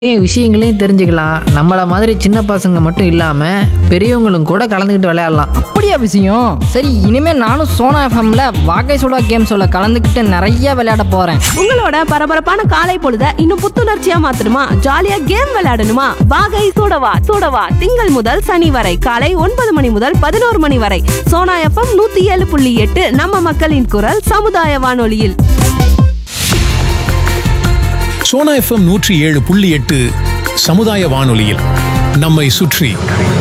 விஷயங்களையும் தெரிஞ்சுக்கலாம் நம்மள மாதிரி சின்ன பசங்க மட்டும் இல்லாம பெரியவங்களும் கூட கலந்துக்கிட்டு விளையாடலாம் அப்படியா விஷயம் சரி இனிமே நானும் சோனா எஃப்எம்ல வாகை சுடா கேம்ஸோட கலந்துக்கிட்டு நிறைய விளையாட போறேன் உங்களோட பரபரப்பான காலை பொழுத இன்னும் புத்துணர்ச்சியா மாத்தணுமா ஜாலியா கேம் விளையாடணுமா வாகை சூடவா சூடவா திங்கள் முதல் சனி வரை காலை ஒன்பது மணி முதல் பதினோரு மணி வரை சோனா எஃப்எம் நூத்தி ஏழு புள்ளி எட்டு நம்ம மக்களின் குரல் சமுதாய வானொலியில் சோனா எஃப்எம் நூற்றி ஏழு புள்ளி எட்டு சமுதாய வானொலியில் நம்மை சுற்றி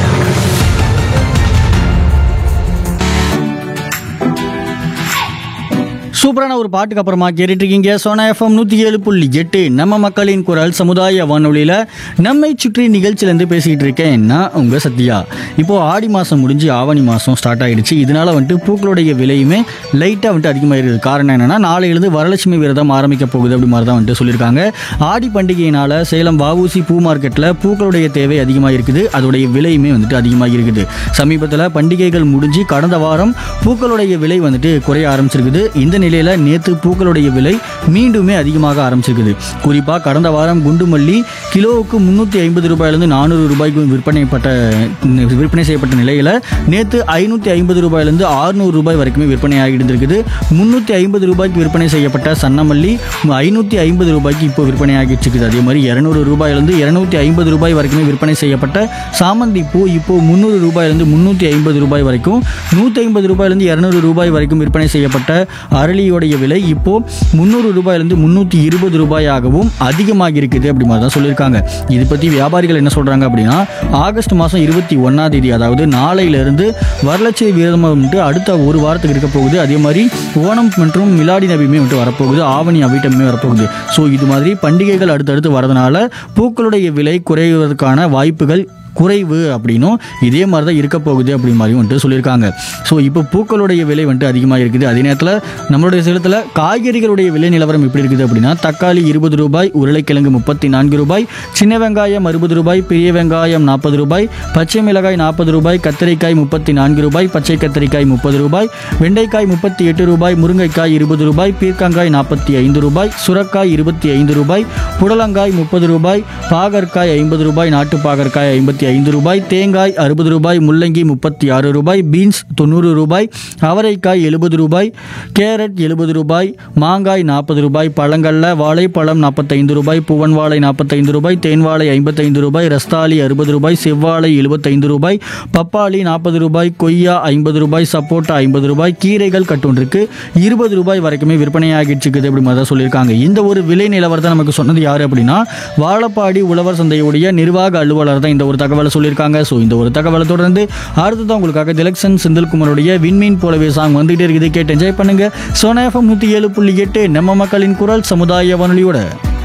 சூப்பரான ஒரு பாட்டுக்கு அப்புறமா கேட்டுட்டு இருக்கீங்க சோனா எஃப்எம் நூற்றி ஏழு புள்ளி எட்டு நம்ம மக்களின் குரல் சமுதாய வானொலியில் நம்மை சுற்றி நிகழ்ச்சியிலேருந்து பேசிகிட்டு இருக்கேன் நான் உங்கள் சத்யா இப்போது ஆடி மாதம் முடிஞ்சு ஆவணி மாதம் ஸ்டார்ட் ஆயிடுச்சு இதனால வந்துட்டு பூக்களுடைய விலையுமே லைட்டாக வந்துட்டு அதிகமாகிருது காரணம் என்னென்னா நாளையிலிருந்து வரலட்சுமி விரதம் ஆரம்பிக்க போகுது அப்படி மாதிரி தான் வந்துட்டு சொல்லியிருக்காங்க ஆடி பண்டிகையினால் சேலம் வஉசி பூ மார்க்கெட்டில் பூக்களுடைய தேவை அதிகமாக இருக்குது அதோடைய விலையுமே வந்துட்டு அதிகமாக இருக்குது சமீபத்தில் பண்டிகைகள் முடிஞ்சு கடந்த வாரம் பூக்களுடைய விலை வந்துட்டு குறைய ஆரம்பிச்சிருக்குது இந்த நிலையில் நேற்று பூக்களுடைய விலை மீண்டுமே அதிகமாக ஆரம்பிச்சிருக்குது குறிப்பாக கடந்த வாரம் குண்டுமல்லி கிலோவுக்கு முந்நூற்றி ஐம்பது ரூபாயிலிருந்து நானூறு ரூபாய்க்கு விற்பனைப்பட்ட விற்பனை செய்யப்பட்ட நிலையில் நேற்று ஐநூற்றி ஐம்பது ரூபாயிலிருந்து ஆறுநூறு ரூபாய் வரைக்குமே விற்பனை ஆகிட்டு இருக்குது முந்நூற்றி ஐம்பது ரூபாய்க்கு விற்பனை செய்யப்பட்ட சன்னமல்லி ஐநூற்றி ஐம்பது ரூபாய்க்கு இப்போ விற்பனை ஆகிட்டு இருக்குது அதே மாதிரி இரநூறு ரூபாயிலிருந்து இரநூத்தி ஐம்பது ரூபாய் வரைக்குமே விற்பனை செய்யப்பட்ட சாமந்தி பூ இப்போ முந்நூறு ரூபாயிலிருந்து முந்நூற்றி ஐம்பது ரூபாய் வரைக்கும் நூற்றி ஐம்பது ரூபாயிலிருந்து இரநூறு ரூபாய் வரைக்கும் விற்பனை செய்யப்பட்ட அரளியோடைய விலை இப்போ முந்நூறு ரூபாயிலிருந்து முந்நூற்றி இருபது ரூபாயாகவும் அதிகமாக இருக்குது அப்படி மாதிரி தான் சொல்லியிருக்காங்க இது பற்றி வியாபாரிகள் என்ன சொல்கிறாங்க அப்படின்னா ஆகஸ்ட் மாதம் இருபத்தி ஒன்றாம் தேதி அதாவது நாளையிலிருந்து வரலட்சுமி விரதம் வந்துட்டு அடுத்த ஒரு வாரத்துக்கு இருக்க போகுது அதே மாதிரி ஓணம் மற்றும் மிலாடி நபியுமே வந்துட்டு வரப்போகுது ஆவணி அவிட்டமே வரப்போகுது ஸோ இது மாதிரி பண்டிகைகள் அடுத்தடுத்து வரதுனால பூக்களுடைய விலை குறைவதற்கான வாய்ப்புகள் குறைவு அப்படின்னும் இதே மாதிரி தான் இருக்க போகுது அப்படி மாதிரி வந்துட்டு சொல்லியிருக்காங்க ஸோ இப்போ பூக்களுடைய விலை வந்துட்டு அதிகமாக இருக்குது அதே நேரத்தில் நம்மளுடைய சேலத்தில் காய்கறிகளுடைய விலை நிலவரம் எப்படி இருக்குது அப்படின்னா தக்காளி இருபது ரூபாய் உருளைக்கிழங்கு முப்பத்தி நான்கு ரூபாய் சின்ன வெங்காயம் அறுபது ரூபாய் பெரிய வெங்காயம் நாற்பது ரூபாய் பச்சை மிளகாய் நாற்பது ரூபாய் கத்திரிக்காய் முப்பத்தி நான்கு ரூபாய் பச்சை கத்திரிக்காய் முப்பது ரூபாய் வெண்டைக்காய் முப்பத்தி எட்டு ரூபாய் முருங்கைக்காய் இருபது ரூபாய் பீர்க்கங்காய் நாற்பத்தி ஐந்து ரூபாய் சுரக்காய் இருபத்தி ஐந்து ரூபாய் புடலங்காய் முப்பது ரூபாய் பாகற்காய் ஐம்பது ரூபாய் நாட்டு பாகற்காய் ஐம்பத்தி ஐந்து ரூபாய் தேங்காய் அறுபது ரூபாய் முள்ளங்கி முப்பத்தி ஆறு ரூபாய் பீன்ஸ் தொண்ணூறு ரூபாய் அவரைக்காய் எழுபது ரூபாய் கேரட் எழுபது ரூபாய் மாங்காய் நாற்பது ரூபாய் பழங்கள்ல வாழைப்பழம் நாற்பத்தைந்து ரூபாய் பூவன் வாழை நாற்பத்தைந்து ரூபாய் தேன் வாழை ஐம்பத்தைந்து ரூபாய் ரஸ்தாலி அறுபது ரூபாய் செவ்வாழை எழுபத்தைந்து ரூபாய் பப்பாளி நாற்பது ரூபாய் கொய்யா ஐம்பது ரூபாய் சப்போட்டா ஐம்பது ரூபாய் கீரைகள் கட்டொன்றுக்கு இருபது ரூபாய் வரைக்குமே விற்பனையாகிட்டு இருக்குது அப்படி மாதிரி தான் சொல்லியிருக்காங்க இந்த ஒரு விலை நிலவரத்தை நமக்கு சொன்னது யார் அப்படின்னா வாழப்பாடி உழவர் சந்தையுடைய நிர்வாக அலுவலர் தான் இந்த ஒரு தகவலை சொல்லியிருக்காங்க ஸோ இந்த ஒரு தகவலை தொடர்ந்து அடுத்ததான் உங்களுக்காக திலக்ஷன் செந்தில்குமாருடைய விண்மீன் போலவே சாங் வந்துகிட்டே இருக்குது கேட்டு என்ஜாய் பண்ணுங்க சோனா எஃப்எம் நூற்றி ஏழு புள்ளி எட்டு நம்ம மக்களின் குரல் சமுதாய வானொலியோட